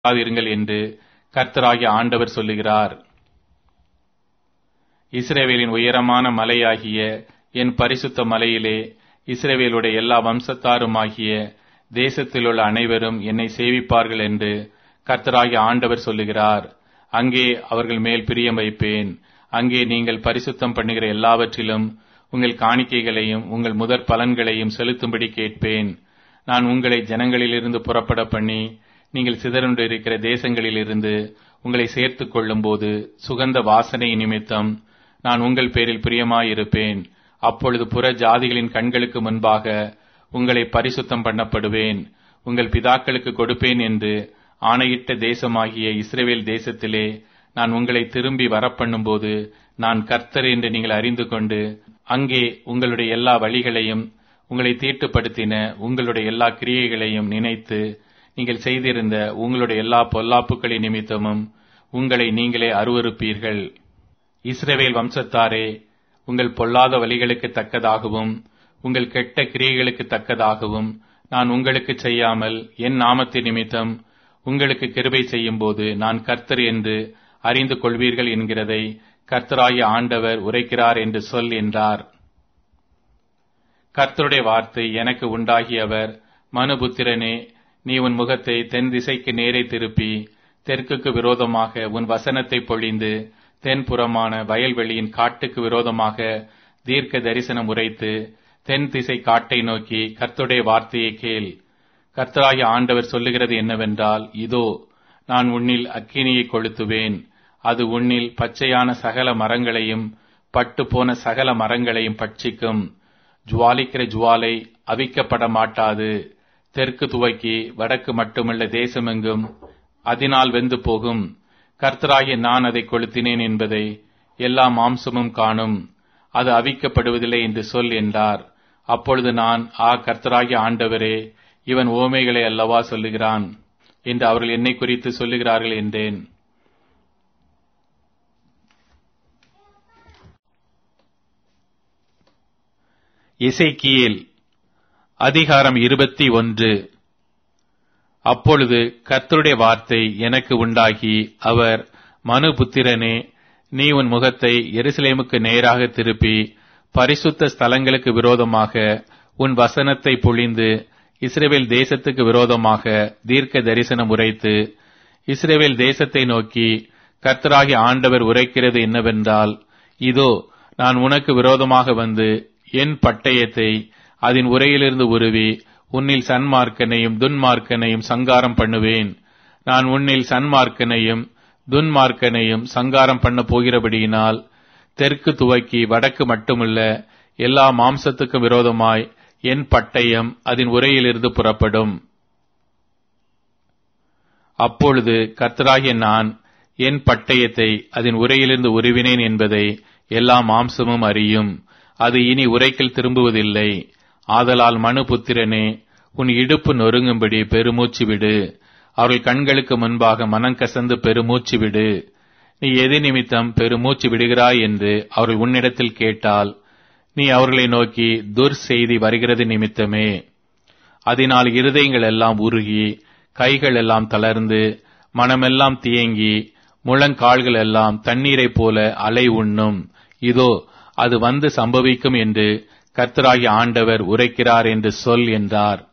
இருங்கள் என்று கர்த்தராகிய ஆண்டவர் சொல்லுகிறார் இஸ்ரவேலின் உயரமான மலையாகிய என் பரிசுத்த மலையிலே இஸ்ரவேலுடைய எல்லா வம்சத்தாருமாகிய தேசத்திலுள்ள அனைவரும் என்னை சேவிப்பார்கள் என்று கர்த்தராகிய ஆண்டவர் சொல்லுகிறார் அங்கே அவர்கள் மேல் பிரியம் வைப்பேன் அங்கே நீங்கள் பரிசுத்தம் பண்ணுகிற எல்லாவற்றிலும் உங்கள் காணிக்கைகளையும் உங்கள் முதற் பலன்களையும் செலுத்தும்படி கேட்பேன் நான் உங்களை ஜனங்களிலிருந்து புறப்பட பண்ணி நீங்கள் சிதறுண்டு இருக்கிற தேசங்களிலிருந்து உங்களை சேர்த்துக் கொள்ளும்போது சுகந்த வாசனை நிமித்தம் நான் உங்கள் பேரில் பிரியமாயிருப்பேன் அப்பொழுது புற ஜாதிகளின் கண்களுக்கு முன்பாக உங்களை பரிசுத்தம் பண்ணப்படுவேன் உங்கள் பிதாக்களுக்கு கொடுப்பேன் என்று ஆணையிட்ட தேசமாகிய இஸ்ரேவேல் தேசத்திலே நான் உங்களை திரும்பி வரப்பண்ணும்போது நான் கர்த்தர் என்று நீங்கள் அறிந்து கொண்டு அங்கே உங்களுடைய எல்லா வழிகளையும் உங்களை தீட்டுப்படுத்தின உங்களுடைய எல்லா கிரியைகளையும் நினைத்து நீங்கள் செய்திருந்த உங்களுடைய எல்லா பொல்லாப்புக்களின் நிமித்தமும் உங்களை நீங்களே அருவறுப்பீர்கள் இஸ்ரவேல் வம்சத்தாரே உங்கள் பொல்லாத வழிகளுக்கு தக்கதாகவும் உங்கள் கெட்ட கிரியைகளுக்கு தக்கதாகவும் நான் உங்களுக்கு செய்யாமல் என் நாமத்தின் நிமித்தம் உங்களுக்கு கிருபை செய்யும்போது நான் கர்த்தர் என்று அறிந்து கொள்வீர்கள் என்கிறதை கர்த்தராகிய ஆண்டவர் உரைக்கிறார் என்று சொல் என்றார் கர்த்தருடைய வார்த்தை எனக்கு உண்டாகியவர் மனுபுத்திரனே நீ உன் முகத்தை தென் திசைக்கு நேரே திருப்பி தெற்குக்கு விரோதமாக உன் வசனத்தை பொழிந்து தென்புறமான வயல்வெளியின் காட்டுக்கு விரோதமாக தீர்க்க தரிசனம் உரைத்து தென் திசை காட்டை நோக்கி கர்த்தருடைய வார்த்தையை கேள் கர்த்தராகிய ஆண்டவர் சொல்லுகிறது என்னவென்றால் இதோ நான் உன்னில் அக்கினியை கொளுத்துவேன் அது உன்னில் பச்சையான சகல மரங்களையும் பட்டு போன சகல மரங்களையும் பட்சிக்கும் ஜுவாலிக்கிற ஜுவாலை அவிக்கப்பட மாட்டாது தெற்கு துவக்கி வடக்கு மட்டுமல்ல தேசமெங்கும் அதனால் வெந்து போகும் கர்த்தராகிய நான் அதை கொளுத்தினேன் என்பதை எல்லா மாம்சமும் காணும் அது அவிக்கப்படுவதில்லை என்று சொல் என்றார் அப்பொழுது நான் ஆ கர்த்தராகிய ஆண்டவரே இவன் ஓமைகளை அல்லவா சொல்லுகிறான் என்று அவர்கள் என்னை குறித்து சொல்லுகிறார்கள் என்றேன் இசைக்கியேல் அதிகாரம் இருபத்தி ஒன்று அப்பொழுது கர்த்தருடைய வார்த்தை எனக்கு உண்டாகி அவர் மனுபுத்திரனே நீ உன் முகத்தை எருசலேமுக்கு நேராக திருப்பி பரிசுத்த ஸ்தலங்களுக்கு விரோதமாக உன் வசனத்தை பொழிந்து இஸ்ரேவேல் தேசத்துக்கு விரோதமாக தீர்க்க தரிசனம் உரைத்து இஸ்ரேவேல் தேசத்தை நோக்கி கர்த்தராகி ஆண்டவர் உரைக்கிறது என்னவென்றால் இதோ நான் உனக்கு விரோதமாக வந்து என் பட்டயத்தை அதன் உரையிலிருந்து உருவி உன்னில் சன்மார்க்கனையும் துன்மார்க்கனையும் சங்காரம் பண்ணுவேன் நான் உன்னில் சன்மார்க்கனையும் துன்மார்க்கனையும் சங்காரம் பண்ண போகிறபடியினால் தெற்கு துவக்கி வடக்கு மட்டுமல்ல எல்லா மாம்சத்துக்கும் விரோதமாய் என் பட்டயம் அதன் உரையிலிருந்து புறப்படும் அப்பொழுது கர்த்தராகிய நான் என் பட்டயத்தை அதன் உரையிலிருந்து உருவினேன் என்பதை எல்லா மாம்சமும் அறியும் அது இனி உரைக்கில் திரும்புவதில்லை ஆதலால் மனு புத்திரனே உன் இடுப்பு நொறுங்கும்படி பெருமூச்சு விடு அவர்கள் கண்களுக்கு முன்பாக மனம் கசந்து பெருமூச்சு விடு நீ எது நிமித்தம் பெருமூச்சு விடுகிறாய் என்று அவர்கள் உன்னிடத்தில் கேட்டால் நீ அவர்களை நோக்கி துர் செய்தி வருகிறது நிமித்தமே அதனால் இருதயங்கள் எல்லாம் உருகி கைகள் எல்லாம் தளர்ந்து மனமெல்லாம் தியங்கி முழங்கால்கள் எல்லாம் தண்ணீரைப் போல அலை உண்ணும் இதோ அது வந்து சம்பவிக்கும் என்று கர்த்தராகி ஆண்டவர் உரைக்கிறார் என்று சொல் என்றார்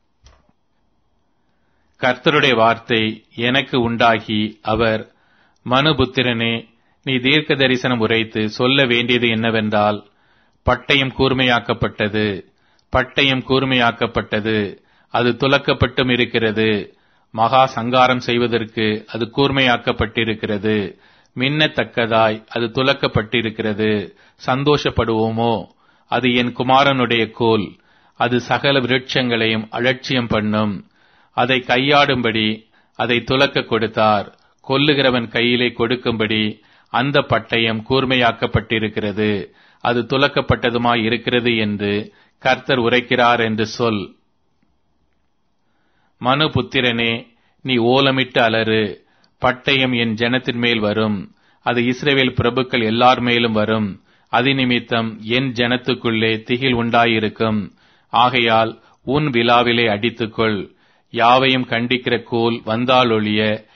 கர்த்தருடைய வார்த்தை எனக்கு உண்டாகி அவர் மனுபுத்திரனே நீ தீர்க்க தரிசனம் உரைத்து சொல்ல வேண்டியது என்னவென்றால் பட்டயம் கூர்மையாக்கப்பட்டது பட்டயம் கூர்மையாக்கப்பட்டது அது துலக்கப்பட்டும் இருக்கிறது மகா சங்காரம் செய்வதற்கு அது கூர்மையாக்கப்பட்டிருக்கிறது மின்னத்தக்கதாய் அது துலக்கப்பட்டிருக்கிறது சந்தோஷப்படுவோமோ அது என் குமாரனுடைய கோல் அது சகல விருட்சங்களையும் அலட்சியம் பண்ணும் அதை கையாடும்படி அதை துலக்க கொடுத்தார் கொல்லுகிறவன் கையிலே கொடுக்கும்படி அந்த பட்டயம் கூர்மையாக்கப்பட்டிருக்கிறது அது துலக்கப்பட்டதுமாய் இருக்கிறது என்று கர்த்தர் உரைக்கிறார் என்று சொல் மனு புத்திரனே நீ ஓலமிட்டு அலறு பட்டயம் என் ஜனத்தின் மேல் வரும் அது இஸ்ரேவேல் பிரபுக்கள் எல்லார் மேலும் வரும் அதிநிமித்தம் என் ஜனத்துக்குள்ளே திகில் உண்டாயிருக்கும் ஆகையால் உன் விழாவிலே அடித்துக்கொள் யாவையும் கண்டிக்கிற கோல் வந்தாலொழிய